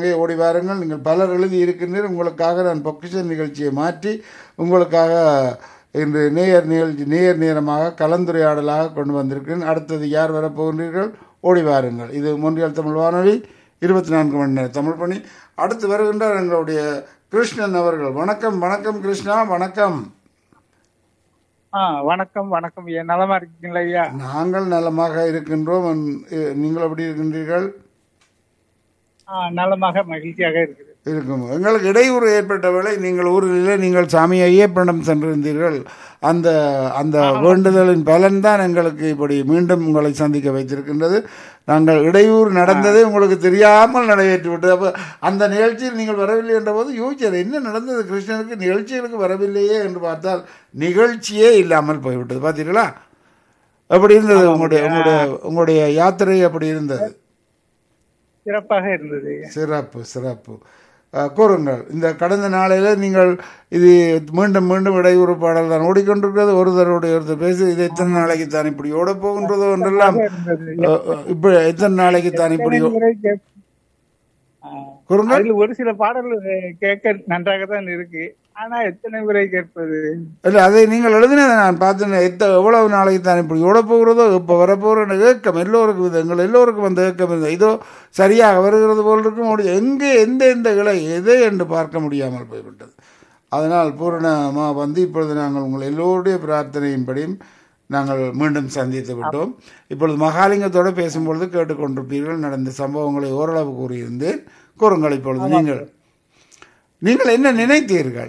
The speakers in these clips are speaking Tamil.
அங்கே ஓடி வாருங்கள் நீங்கள் பலர் எழுதி இருக்கின்றீர்கள் உங்களுக்காக நான் பொக்கிஷ நிகழ்ச்சியை மாற்றி உங்களுக்காக இன்று நேயர் நிகழ்ச்சி நேயர் நேரமாக கலந்துரையாடலாக கொண்டு வந்திருக்கிறேன் அடுத்தது யார் வரப்போகின்றீர்கள் ஓடி வாருங்கள் இது மொன்றியல் தமிழ் வானொலி இருபத்தி நான்கு மணி நேரம் தமிழ் பணி அடுத்து வருகின்றார் எங்களுடைய கிருஷ்ணன் அவர்கள் வணக்கம் வணக்கம் கிருஷ்ணா வணக்கம் ஆ வணக்கம் வணக்கம் ஐயா நலமா இருக்கீங்களா ஐயா நாங்கள் நலமாக இருக்கின்றோம் அன்- நீங்கள் எப்படி இருக்கின்றீர்கள் ஆ நலமாக மகிழ்ச்சியாக இருக்குது இருக்கும் எங்களுக்கு இடையூறு ஏற்பட்ட வேளை நீங்கள் ஊரிலே நீங்கள் சாமி ஐயப்பனிடம் சென்றிருந்தீர்கள் அந்த அந்த வேண்டுதலின் பலன்தான் எங்களுக்கு இப்படி மீண்டும் உங்களை சந்திக்க வைத்திருக்கின்றது நாங்கள் இடையூறு நடந்ததே உங்களுக்கு தெரியாமல் நிறைவேற்றி விட்டது அப்போ அந்த நிகழ்ச்சியில் நீங்கள் வரவில்லை என்ற போது யோசிச்சார் என்ன நடந்தது கிருஷ்ணனுக்கு நிகழ்ச்சிகளுக்கு வரவில்லையே என்று பார்த்தால் நிகழ்ச்சியே இல்லாமல் போய்விட்டது பார்த்தீங்களா அப்படி இருந்தது உங்களுடைய உங்களுடைய உங்களுடைய யாத்திரை அப்படி இருந்தது சிறப்பாக இருந்தது ஐயா சிறப்பு சிறப்பு அஹ், கூறுங்கள் இந்த கடந்த நாளையில் நீங்கள் இது மீண்டும் மீண்டும் இடையூறு பாடல் தான் ஓடிக்கொண்டிருக்கிறது ஒருத்தருடைய ஒருத்தர் பேசி இது எத்தனை நாளைக்கு தான் இப்படி ஓட போகின்றதோ என்றெல்லாம் இருந்தது அஹ், அஹ், இப்ப எத்தனை நாளைக்கு தான் இப்படி எத்தனை முறை கேப்- ஆ, கூறுங்கள் அதில் ஒரு சில பாடல்கள் கேட்க நன்றாக தான் இருக்கு ஆனா எத்தனை முறை கேட்பது இல்லை அதை நீங்கள் எழுதினதை நான் பார்த்தேன் எத்த எவ்வளவு நாளைக்கு தான் இப்படி ஓட போகிறதோ இப்போ வரப்போகிற ஏக்கம் எல்லோருக்கும் இது எங்கள் எல்லோருக்கும் அந்த ஏக்கம் இருந்தது இதோ சரியாக வருகிறது போல் இருக்கும் ஓடி எங்கே எந்த எந்த இலை எது என்று பார்க்க முடியாமல் போய்விட்டது அதனால் பூரணமாக வந்து இப்பொழுது நாங்கள் உங்கள் எல்லோருடைய பிரார்த்தனையின்படியும் நாங்கள் மீண்டும் சந்தித்து விட்டோம் இப்பொழுது மகாலிங்கத்தோடு பேசும்பொழுது கேட்டுக்கொண்டிருப்பீர்கள் நடந்த சம்பவங்களை ஓரளவு கூறியிருந்தேன் கூறுங்கள் இப்பொழுது நீங்கள் நீங்கள் என்ன நினைத்தீர்கள்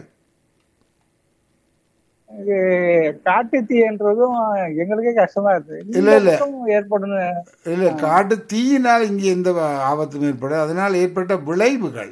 இது காட்டு தீ என்றதும் எங்களுக்கே கஷ்டமா இருக்கு இல்ல, இல்ல. ஏற்படும் இல்லை காட்டு தீயினால் இங்கே எந்த ஆபத்தும் ஏற்படாது அதனால் ஏற்பட்ட விளைவுகள்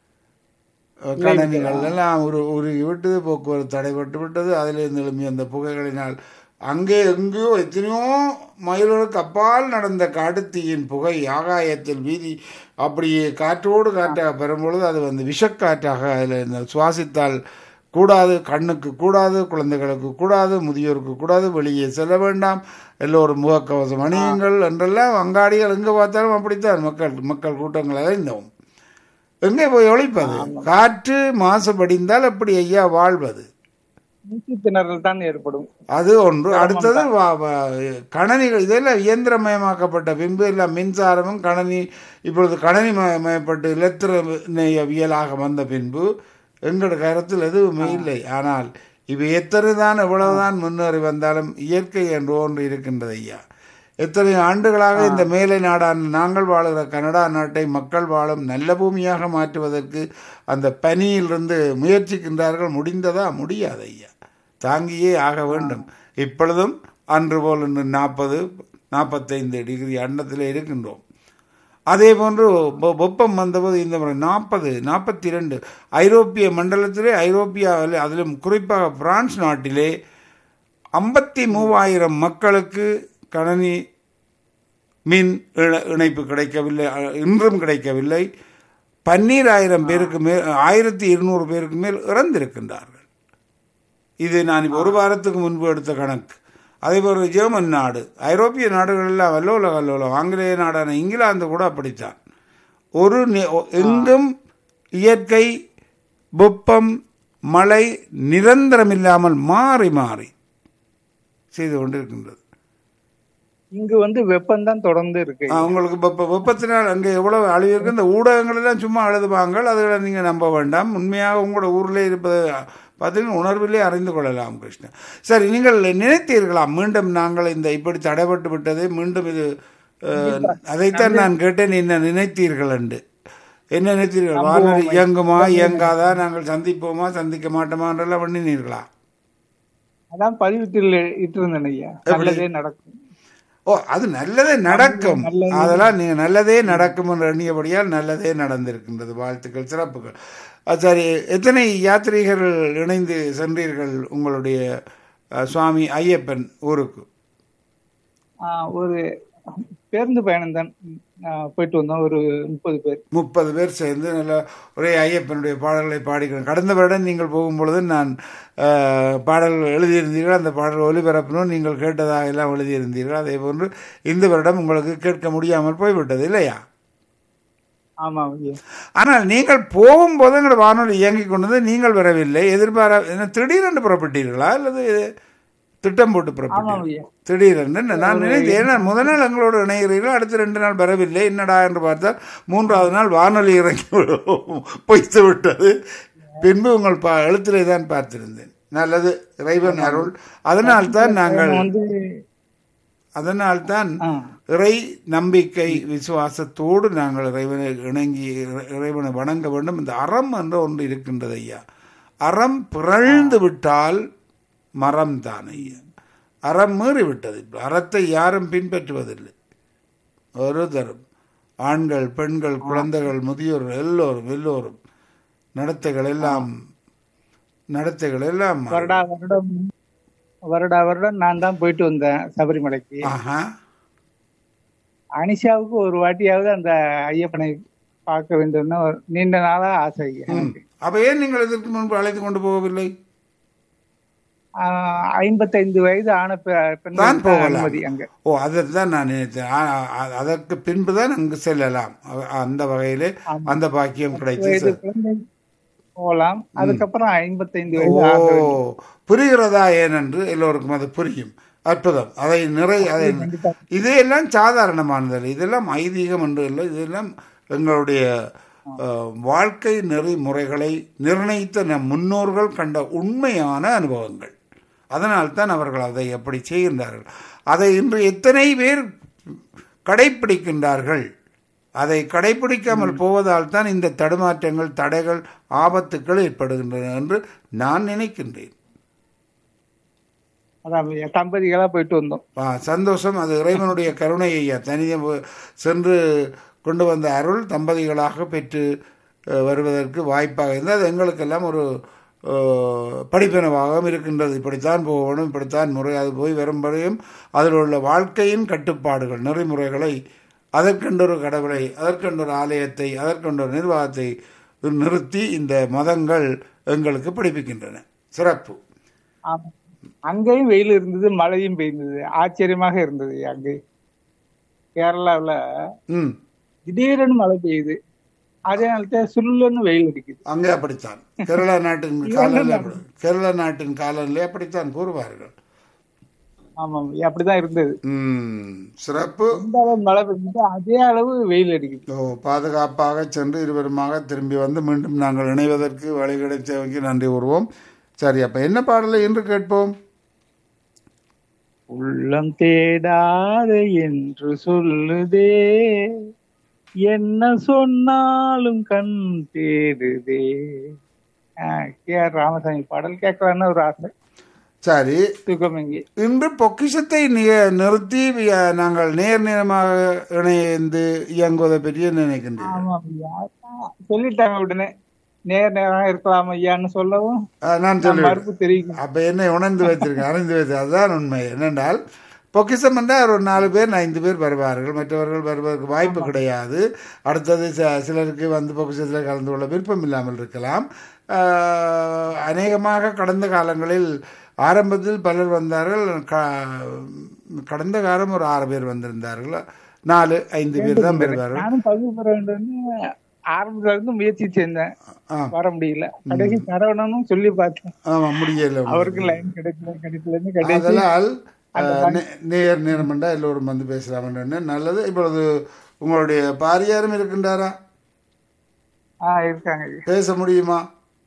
அஹ், கணனிகள் எல்லாம் ஒரு ஒரு விட்டது போக்குவரத்து தடைபட்டு விட்டது அதிலிருந்து எழும்பிய அந்த புகைகளினால் அங்கே எங்கேயோ எத்தனையோ மைல்களுக்கு அப்பால் நடந்த காட்டுத்தீயின் புகை ஆகாயத்தில் வீதி அப்படியே காற்றோடு காற்றாக பெறும்பொழுது அது வந்து விஷக்காற்றாக அதில் இந்த சுவாசித்தால் கூடாது கண்ணுக்கு கூடாது குழந்தைகளுக்கு கூடாது முதியோருக்கு கூடாது வெளியே செல்ல வேண்டாம் எல்லோரும் முகக்கவசம் அணியுங்கள் என்றெல்லாம் அங்காடிகள் எங்கே பார்த்தாலும் அப்படித்தான் மக்கள் மக்கள் கூட்டங்கள் அலைந்தோம் எங்கே போய் ஒழிப்பது காற்று மாசுபடிந்தால் எப்படி ஐயா வாழ்வது மூச்சு திணறல் தான் ஏற்படும் அது ஒன்று அடுத்தது வா- வா- கணனிகள் இதெல்லாம் இயந்திரமயமாக்கப்பட்ட பின்பு எல்லாம் மின்சாரமும் கணனி இப்பொழுது கணனி மய- மயப்பட்டு இலத்திரவியலாக வந்த பின்பு எங்களோட கருத்தில் எதுவுமே இல்லை ஆனால் இவை எத்தனை தான் எவ்வளவுதான் முன்னேறி வந்தாலும் இயற்கை என்று ஒன்று இருக்கின்றது ஐயா எத்தனை ஆண்டுகளாக இந்த மேலை நாடான நாங்கள் வாழுகிற கனடா நாட்டை மக்கள் வாழும் நல்ல பூமியாக மாற்றுவதற்கு அந்த பனியிலிருந்து முயற்சிக்கின்றார்கள் முடிந்ததா முடியாது ஐயா தாங்கியே ஆக வேண்டும் இப்பொழுதும் அன்று போல் இன்று நாற்பது நாற்பத்தைந்து டிகிரி அண்டத்தில் இருக்கின்றோம் அதே போன்று வெ- வெப்பம் வந்தபோது இந்த முறை நாற்பது நாற்பத்தி ரெண்டு ஐரோப்பிய மண்டலத்திலே ஐரோப்பியாவில் அதிலும் குறிப்பாக பிரான்ஸ் நாட்டிலே ஐம்பத்தி மூவாயிரம் மக்களுக்கு கணனி மின் இண- இணைப்பு கிடைக்கவில்லை அ- இன்றும் கிடைக்கவில்லை பன்னீராயிரம் பேருக்கு மேல் ஆயிரத்தி இருநூறு பேருக்கு மேல் இறந்திருக்கின்றார்கள் இது நான் இப்போ ஒரு வாரத்துக்கு முன்பு எடுத்த கணக்கு அதே போல ஜெர்மன் நாடு ஐரோப்பிய நாடுகள் எல்லாம் வல்லோல வல்லோலம் ஆங்கிலேய நாடான இங்கிலாந்து கூட அப்படித்தான் ஒரு நி- எங்கும் இயற்கை வெப்பம் மழை நிரந்தரமில்லாமல் மாறி மாறி செய்து கொண்டிருக்கின்றது இங்கு வந்து வெப்பம் தான் தொடர்ந்து இருக்கு அவங்களுக்கு வெப்ப வெப்பத்தினால் அங்கே எவ்வளவு அழிவு இருக்கு இந்த ஊடகங்கள் எல்லாம் சும்மா எழுதுவாங்க அதுகளை நீங்கள் நம்ப வேண்டாம் உண்மையாக உங்களோட ஊரில் இருப்பது பார்த்தீங்கன்னா உணர்விலே அறிந்து கொள்ளலாம் கிருஷ்ணன் சரி நீங்கள் நினைத்தீர்களா மீண்டும் நாங்கள் இந்த இப்படி தடைபட்டு விட்டது மீண்டும் இது அஹ், அதைத்தான் நான் கேட்டேன் என்ன நினைத்தீர்கள் என்று என்ன நினைத்தீர்கள் வானொலி இயங்குமா இயங்காதா நாங்கள் சந்திப்போமா சந்திக்க மாட்டோமா என்றெல்லாம் பண்ணினீர்களா அதான் பதிவுத்தில் இட்டிருந்தேன் ஐயா நல்லதே நடக்கும் ஓ அது நல்லதே நடக்கும் அதெல்லாம் நீங்க நல்லதே நடக்கும் என்று எண்ணியபடியால் நல்லதே நடந்திருக்கின்றது வாழ்த்துக்கள் சிறப்புகள் அஹ் சரி எத்தனை யாத்ரீகர்கள் இணைந்து சென்றீர்கள் உங்களுடைய அஹ், சுவாமி ஐயப்பன் ஊருக்கு ஆஹ் ஒரு பேருந்து பயணம் தான் ஆஹ் போயிட்டு வந்தோம் ஒரு முப்பது பேர் முப்பது பேர் சேர்ந்து நல்ல ஒரே ஐயப்பனுடைய பாடல்களை பாடிக்கிறேன் கடந்த வருடம் நீங்கள் போகும்பொழுது நான் அஹ், பாடல்கள் எழுதியிருந்தீர்கள் அந்த பாடல் ஒலிபரப்பினும் நீங்கள் கேட்டதாக எல்லாம் எழுதியிருந்தீர்கள் அதே போன்று இந்த வருடம் உங்களுக்கு கேட்க முடியாமல் போய்விட்டது இல்லையா ஆமாம் ஐயா ஆனால் நீங்கள் போகும்போது எங்களோட வானொலி இயங்கிக் கொண்டது நீங்கள் வரவில்லை எதிர்பாரா என்ன திடீரென்று புறப்பட்டீர்களா அல்லது திட்டம் போட்டு ஆமாம் புறப்பட்டீர்கள் ஐயா திடீரென்று நான் நினைத்தேன் ஏன்னா முதல் நாள் எங்களோடு இணைகிறீர்கள் அடுத்த ரெண்டு நாள் வரவில்லை என்னடா என்று பார்த்தால் மூன்றாவது நாள் வானொலி இறங்கி பொய்த்து விட்டது பின்பு உங்கள் பா எழுத்திலே தான் பார்த்திருந்தேன் நல்லது இறைவன் அருள் அதனால்தான் நாங்கள் வந்து அதனால்தான் ஆ இறை நம்பிக்கை விசுவாசத்தோடு நாங்கள் இறைவனை இணங்கி இறை- இறைவனை வணங்க வேண்டும் இந்த அறம் என்ற ஒன்று இருக்கின்றது ஐயா அறம் பிறழ்ந்து விட்டால் மரம் தான் ஐயா அறம் மீறி விட்டது இப்ப அறத்தை யாரும் பின்பற்றுவதில்லை ஒரு தரம் ஆண்கள் பெண்கள் குழந்தைகள் முதியோர்கள் எல்லோரும் எல்லோரும் நடத்தைகள் எல்லாம் நடத்தைகள் எல்லாம் வருடா வருடம் வருடா வருடம் நான் தான் போயிட்டு வந்தேன் சபரிமலைக்கு ஆஹா அனிஷாவுக்கு ஒரு வாட்டியாவது அந்த ஐயப்பனை பார்க்க வேண்டும்னு ஒரு நீண்ட நாளா ஆசை ஐயா எனக்கு. அப்ப ஏன் நீங்கள் இதற்கு முன்பு அழைத்து கொண்டு போகவில்லை ஆஹ் ஐம்பத்தைந்து வயது ஆன பெ- தான் பெண்களுக்கு போகலாம். அனுமதி அங்க ஓ அதை தான் நான் நினைத்தேன் ஆ, ஆ, அதற்கு பின்பு தான் அங்கு செல்லலாம் அ- அந்த வகையிலே அந்த பாக்கியம் கிடைத்து வயது குழந்தை போகலாம் அதுக்கப்புறம் ஐம்பத்தைந்து ஓ வயது ஆக வேண்டும். புரிகிறதா ஏனென்று எல்லோருக்கும் அது புரியும் அற்புதம் அதை நிறை அதை கண்டிப்பா. இதையெல்லாம் சாதாரணமானது இதெல்லாம் ஐதீகம் என்று இல்லை இதெல்லாம் எங்களுடைய அஹ், வாழ்க்கை நெறிமுறைகளை நிர்ணயித்த நம் முன்னோர்கள் கண்ட உண்மையான அனுபவங்கள் அதனால்தான் அவர்கள் அதை எப்படி செய்கின்றார்கள் அதை இன்று எத்தனை பேர் கடைப்பிடிக்கின்றார்கள் அதை கடைப்பிடிக்காமல் போவதால் தான் இந்த தடுமாற்றங்கள் தடைகள் ஆபத்துக்கள் ஏற்படுகின்றன என்று நான் நினைக்கின்றேன் அதான் ஐயா, தம்பதிகளா போயிட்டு வந்தோம் ஆ, சந்தோஷம் அது இறைவனுடைய கருணை ஐயா தனியாக சென்று கொண்டு வந்த அருள் தம்பதிகளாக பெற்று அஹ், வருவதற்கு வாய்ப்பாக இருந்தது அது எங்களுக்கெல்லாம் ஒரு அஹ், படிப்பினவாகவும் இருக்கின்றது இப்படித்தான் போகணும் இப்படித்தான் முறை அது போய் வரும் வரையும் அதில் உள்ள வாழ்க்கையின் கட்டுப்பாடுகள் நெறிமுறைகளை அதற்கென்றொரு கடவுளை அதற்கென்றொரு ஆலயத்தை அதற்கென்றொரு நிர்வாகத்தை நிறுத்தி இந்த மதங்கள் எங்களுக்கு படிப்பிக்கின்றன சிறப்பு ஆமா அங்கேயும் வெயில் இருந்தது மழையும் பெய்ந்தது ஆச்சரியமாக இருந்தது அங்கே கேரளாவுல ம் திடீரென்னு மழை பெய்யுது அதே நேரத்தில் சுல்லுன்னு வெயில் அடிக்குது அங்கே அப்படித்தான் கேரளா நாட்டின் காலநிலை அப்படி- கேரளா நாட்டின் காலநிலை அப்படித்தான் கூறுவார்கள் ஆமாம் அப்படிதான் இருந்தது ம், சிறப்பு எந்த அளவு மழை பெய்யுது அதே அளவு வெயில் அடிக்குது ஓ பாதுகாப்பாக சென்று இருவருமாக திரும்பி வந்து மீண்டும் நாங்கள் இணைவதற்கு வழி கிடைத்தவங்க நன்றி கூறுவோம் சரி அப்ப என்ன பாடலை என்று கேட்போம் உள்ளம் தேடாத என்று சொல்லுதே என்ன சொன்னாலும் கண் தேடுதே கே ஆர் ராமசாமி பாடல் கேட்கலான்னு ஒரு ஆசை சரி தூக்கம் இங்கே இன்று பொக்கிஷத்தை நி- நிறுத்தி வி- நாங்கள் நேர் நேரமாக இணைந்து இயங்குவதை பற்றி நினைக்கின்றேன் ஆமாம் ஐயா அதான் சொல்லிட்டாங்க உடனே நேர் நேரம் இருக்கலாம் ஐயான்னு சொல்லவும் நான் நான் சொல்லுவேன் மறுப்பு தெரிவிக்கும் அப்ப என்ன உணர்ந்து வைத்திருக்கேன் அறிந்து வைத்து அதுதான் உண்மை என்னென்றால் பொக்கிஷம் என்றால் ஒரு நாலு பேர் ஐந்து பேர் வருவார்கள் மற்றவர்கள் வருவதற்கு வாய்ப்பு கிடையாது அடுத்தது ச- சிலருக்கு வந்து பொக்கிஷத்தில் கலந்து கொள்ள விருப்பம் இல்லாமல் இருக்கலாம் ஆஹ், அநேகமாக கடந்த காலங்களில் ஆரம்பத்தில் பலர் வந்தார்கள் க- கடந்த காலம் ஒரு ஆறு பேர் வந்திருந்தார்கள் நாலு ஐந்து பேர் தான் வருவார்கள் நானும் பங்கு பெற வேண்டும்னு ஆரம்பத்துல இருந்து முயற்சி செஞ்சேன் ஆ வர முடியல கடைசி சரவணனும் சொல்லி பார்த்தேன் ஆமாம் முடியல அவருக்கு லைன் கிடைக்கல கிடைக்கலன்னு கடைசி அதனால் அஹ், நே- நேர் நேரமெண்டா எல்லோரும் வந்து பேசலாம் நல்லது இப்பொழுது உங்களுடைய பாரியாரும் இருக்கின்றாரா ஆ இருக்காங்க ஐயா. பேச முடியுமா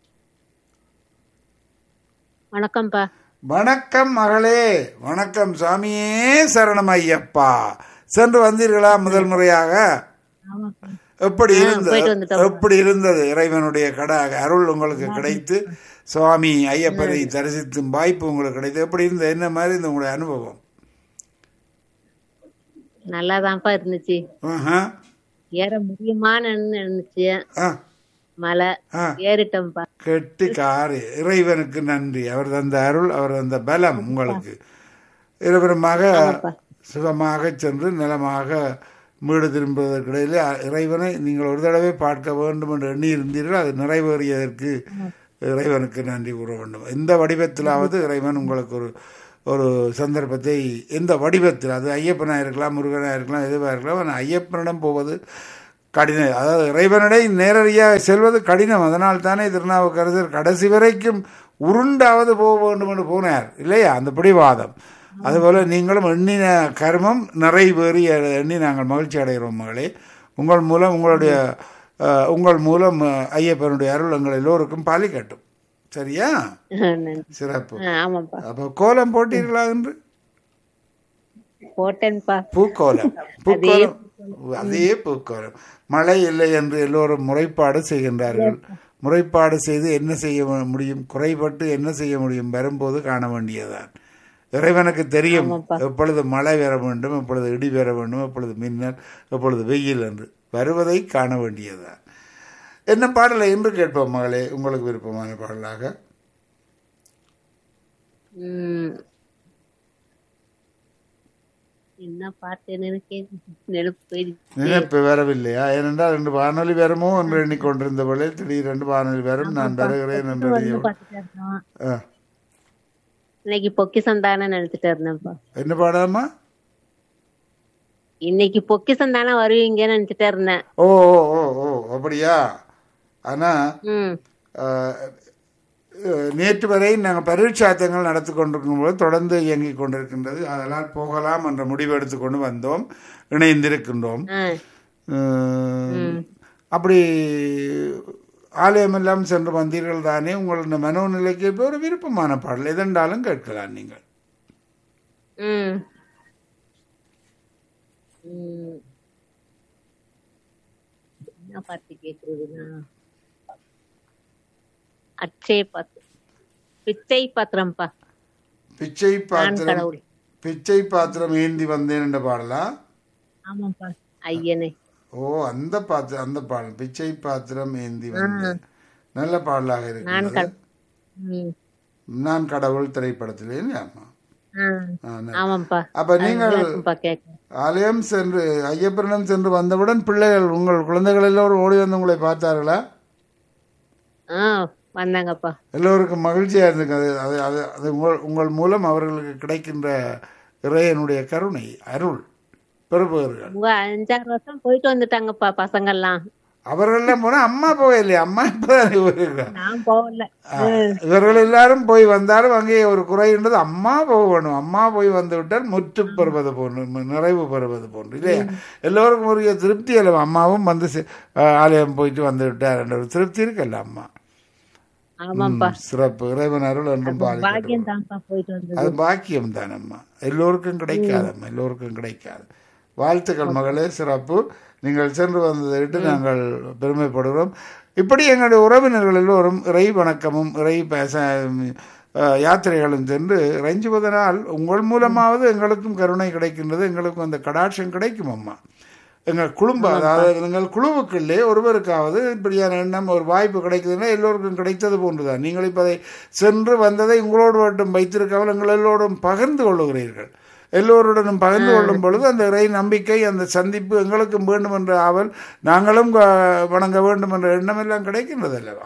வணக்கம்ப்பா வணக்கம் மகளே வணக்கம் சாமியே சரணம் ஐயப்பா சென்று வந்தீர்களா முதல் முறையாக ஆமாப்பா எப்படி ஆ, இருந்தது போயிட்டு வந்துட்டோம். எப்படி இருந்தது இறைவனுடைய கடை அருள் உங்களுக்கு கிடைத்து சுவாமி ஐயப்பனை தரிசித்தும் வாய்ப்பு உங்களுக்கு கிடைத்து எப்படி இருந்தது என்ன மாதிரி இருந்தது உங்களுடைய அனுபவம் நல்லாதான்ப்பா இருந்துச்சு ஆஹா. ஏற முடியுமான்னு இருந்துச்சு ஆ மலை ஆ ஏறிட்டோம்ப்பா கெட்டி காரு இறைவனுக்கு நன்றி அவர் தந்த அருள் அவர் தந்த பலம் உங்களுக்கு இருவருமாக சுகமாக சென்று நலமாக வீடு திரும்புவதற்கிடையிலே அ- இறைவனை நீங்கள் ஒரு தடவை பார்க்க வேண்டும் என்று எண்ணி இருந்தீர்கள் அது நிறைவேறியதற்கு இறைவனுக்கு நன்றி கூற வேண்டும் எந்த வடிவத்திலாவது இறைவன் உங்களுக்கு ஒரு ஒரு சந்தர்ப்பத்தை எந்த வடிவத்தில் அது ஐயப்பனாக இருக்கலாம் முருகனாக இருக்கலாம் எதுவாக இருக்கலாம் ஆனால் ஐயப்பனிடம் போவது கடினம் அதாவது இறைவனிடை நேரடியாக செல்வது கடினம் அதனால் தானே திருநாவுக்கரசர் கடைசி வரைக்கும் உருண்டாவது போக வேண்டும் என்று போனார் இல்லையா அந்த பிடிவாதம் அதுபோல நீங்களும் எண்ணின கர்மம் நிறைவேறி எண்ணி நாங்கள் மகிழ்ச்சி அடைகிறோம் மகளே உங்கள் மூலம் உங்களுடைய அஹ், உங்கள் மூலம் அஹ், ஐயப்பனுடைய அருள் எங்கள் எல்லோருக்கும் பாலிக்கட்டும் சரியா நன்றி. சிறப்பு ஆ, ஆமாப்பா அப்போ கோலம் போட்டீர்களா என்று போட்டேன்ப்பா பூக்கோலம் பூக்கோலம் அதே பூக்கோலம் மழை இல்லை என்று எல்லோரும் முறைப்பாடு செய்கின்றார்கள் முறைப்பாடு செய்து என்ன செய்ய முடியும் குறைபட்டு என்ன செய்ய முடியும் வரும்போது காண வேண்டியதுதான் இறைவனுக்கு தெரியும் எப்பொழுது மழை வர வேண்டும் எப்பொழுது இடி வர வேண்டும் எப்பொழுது மின்னல் எப்பொழுது வெயில் என்று வருவதை காண வேண்டியதுதான் என்ன பாடலை என்று கேட்போம் மகளே உங்களுக்கு விருப்பமான பாடலாக ம். என்ன பாட்டுன்னு எனக்கு நெருப்பு போயிடுச்சு நினைப்பு வரவில்லையா ஏனென்றால் ரெண்டு வானொலி வருமோ என்று எண்ணிக்கொண்டிருந்த பொழுது திடீர் ரெண்டு வானொலி வரும் நான் வருகிறேன் என்று அறிய பார்த்துட்டே இருந்தோம். ஆ. இன்னைக்கு பொக்கிசம் தானே நினைச்சிட்டு இருந்தேன்ப்பா என்ன பாடாமா இன்னைக்கு பொக்கிசம் தானே வருவீங்கன்னு நினைச்சிட்டே இருந்தேன் ஓ ஓ ஓ ஓ அப்படியா ஆனா ம் ஆஹ், அஹ், நேற்று வரை நாங்கள் பரீட்சாத்தங்கள் நடத்தி கொண்டிருக்கும் போது தொடர்ந்து இயங்கிக் கொண்டிருக்கின்றது அதனால் போகலாம் என்ற முடிவு எடுத்துக்கொண்டு வந்தோம் இணைந்திருக்கின்றோம் ஆ உம், அப்படி ஆலயமெல்லாம் சென்று வந்தீர்கள் தானே உங்களோட மனோநிலைக்கு இப்போ ஒரு விருப்பமான பாடல் எதென்றாலும் கேட்கலாம் நீங்கள் ம் ம். என்ன பாட்டு கேக்குறதுன்னா அச்சய பாத்திரம் பிச்சை பாத்திரம்ப்பா பிச்சை நான் பாத்திரம் கடவுள் பிச்சை பாத்திரம் ஏந்தி வந்தேன் என்ற பாடலா ஆமாப்பா ஐயனே ஓ அந்த பாத்திரம் அந்த பாடல் பிச்சை பாத்திரம் ஏந்தி வந்தேன் நல்ல பாடலாக நான் இருக்கிறது கட- ம். நான் கடவுள் திரைப்படத்திலே ஆமா ஆ, ஆ, நல்ல. ஆமாப்பா அப்ப நீங்கள் இருக்கும்பா கேட்க ஆலயம் சென்று ஐயப்பனிடம் சென்று வந்தவுடன் பிள்ளைகள் உங்கள் குழந்தைகள் எல்லோரும் ஓடி வந்து உங்களை பார்த்தார்களா ஆ வந்தாங்கப்பா எல்லோருக்கும் மகிழ்ச்சியா இருந்துக்கு அது அது அது அது உங்கள் உங்கள் மூலம் அவர்களுக்கு கிடைக்கின்ற இறையனுடைய கருணை அருள் பெறுபவர்கள் உங்க அஞ்சாறு வருஷம் போயிட்டு வந்துட்டாங்கப்பா பசங்கெல்லாம் அவர்கள்லாம் போனா அம்மா போகலையே அம்மா இப்பதான் போயிருக்கிறார் நான் போகல இவர்கள் எல்லாரும் போய் வந்தாலும் அங்கே ஒரு குறைன்றது அம்மா போக வேணும் அம்மா போய் வந்து விட்டால் முற்று பெறுவது போன்று ம- நிறைவு பெறுவது போன்று இல்லையா எல்லோருக்கும் ஒரு திருப்தி அல்லவா அம்மாவும் வந்து சி- அஹ், ஆலயம் போயிட்டு வந்து விட்டார் என்ற ஒரு திருப்தி இருக்குல்ல அம்மா ஆமாப்பா ம், சிறப்பு இறைவன் அருள் என்றும் பாதிக்கட்டும் பாக்கியம் தான்ப்பா போயிட்டு வந்தது அது பாக்கியம் தானம்மா எல்லோருக்கும் கிடைக்காதம்மா எல்லோருக்கும் கிடைக்காது வாழ்த்துக்கள் மகளே சிறப்பு நீங்கள் சென்று வந்ததை விட்டு நாங்கள் பெருமைப்படுகிறோம் இப்படி எங்களுடைய உறவினர்கள் எல்லோரும் இறை வணக்கமும் இறை பேச அஹ், யாத்திரைகளும் சென்று இறைஞ்சுவதனால் உங்கள் மூலமாவது எங்களுக்கும் கருணை கிடைக்கின்றது எங்களுக்கும் அந்த கடாட்சம் கிடைக்கும் அம்மா எங்கள் குடும்ப அதாவது எங்கள் குழுவுக்குள்ளே ஒருவருக்காவது இப்படியான எண்ணம் ஒரு வாய்ப்பு கிடைக்குதுன்னா எல்லோருக்கும் கிடைத்தது போன்றுதான் நீங்கள் இப்போ அதை சென்று வந்ததை உங்களோடு மட்டும் வைத்திருக்காமல் எங்கள் எல்லோரும் பகிர்ந்து கொள்ளுகிறீர்கள் எல்லோருடனும் பகிர்ந்து கொள்ளும் பொழுது அந்த இறை நம்பிக்கை அந்த சந்திப்பு எங்களுக்கும் வேண்டும் என்ற ஆவல் நாங்களும் க- வணங்க வேண்டும் என்ற எண்ணம் எல்லாம் கிடைக்கின்றது அல்லவா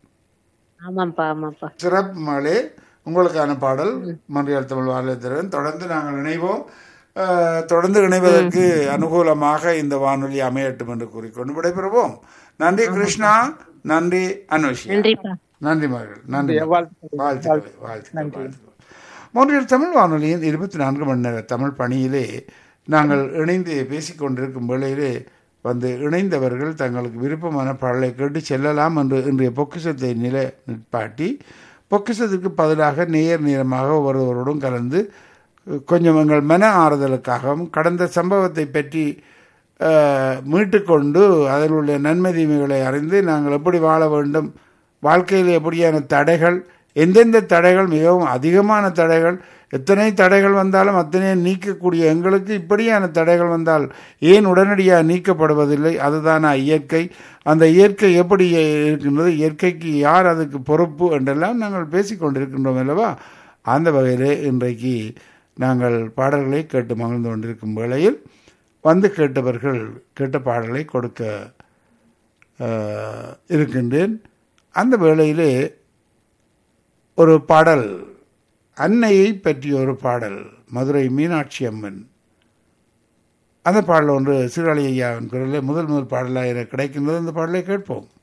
ஆமாப்பா ஆமாப்பா சிறப்பு மாலே உங்களுக்கான பாடல் மன்றியால் தமிழ் வாரத்திறன் தொடர்ந்து நாங்கள் இணைவோம் அஹ், தொடர்ந்து இணைவதற்கு அனுகூலமாக இந்த வானொலி அமையட்டும் என்று கூறிக்கொண்டு விடைபெறுவோம் நன்றி கிருஷ்ணா நன்றி அனுஷியா நன்றிப்பா நன்றி மகள் நன்றி வாழ்த்துக்கள். வாழ்த்துக்கள் வாழ்த்துக்கள் வாழ்த்துக்கள் மூன்றில் தமிழ் வானொலியின் இருபத்தி நான்கு மணி நேர தமிழ் பணியிலே நாங்கள் இணைந்து பேசிக்கொண்டிருக்கும் வேளையிலே வந்து இணைந்தவர்கள் தங்களுக்கு விருப்பமான பாடலை கேட்டு செல்லலாம் என்று இன்றைய பொக்கிஷத்தை நிலை நிற்பாட்டி பொக்கிஷத்துக்கு பதிலாக நேர் நேரமாக ஒவ்வொருவரோடும் கலந்து கொஞ்சம் எங்கள் மன ஆறுதலுக்காகவும் கடந்த சம்பவத்தை பற்றி அஹ், மீட்டுக்கொண்டு அதில் உள்ள நன்மை தீமைகளை அறிந்து நாங்கள் எப்படி வாழ வேண்டும் வாழ்க்கையில் எப்படியான தடைகள் எந்தெந்த தடைகள் மிகவும் அதிகமான தடைகள் எத்தனை தடைகள் வந்தாலும் அத்தனை நீக்கக்கூடிய எங்களுக்கு இப்படியான தடைகள் வந்தால் ஏன் உடனடியாக நீக்கப்படுவதில்லை அதுதான் இயற்கை அந்த இயற்கை எப்படி இருக்கின்றது இயற்கைக்கு யார் அதுக்கு பொறுப்பு என்றெல்லாம் நாங்கள் பேசிக்கொண்டிருக்கின்றோம் அல்லவா அந்த வகையிலே இன்றைக்கு நாங்கள் பாடல்களை கேட்டு மகிழ்ந்து கொண்டிருக்கும் வேளையில் வந்து கேட்டவர்கள் கேட்ட பாடலை கொடுக்க அஹ், இருக்கின்றேன் அந்த வேளையிலே ஒரு பாடல் அன்னையை பற்றிய ஒரு பாடல் மதுரை மீனாட்சி அம்மன் அந்த பாடல் ஒன்று சீராளி ஐயாவின் குரலில் முதல் முதல் பாடலாக எனக்கு கிடைக்கின்றது அந்த பாடலை கேட்போம்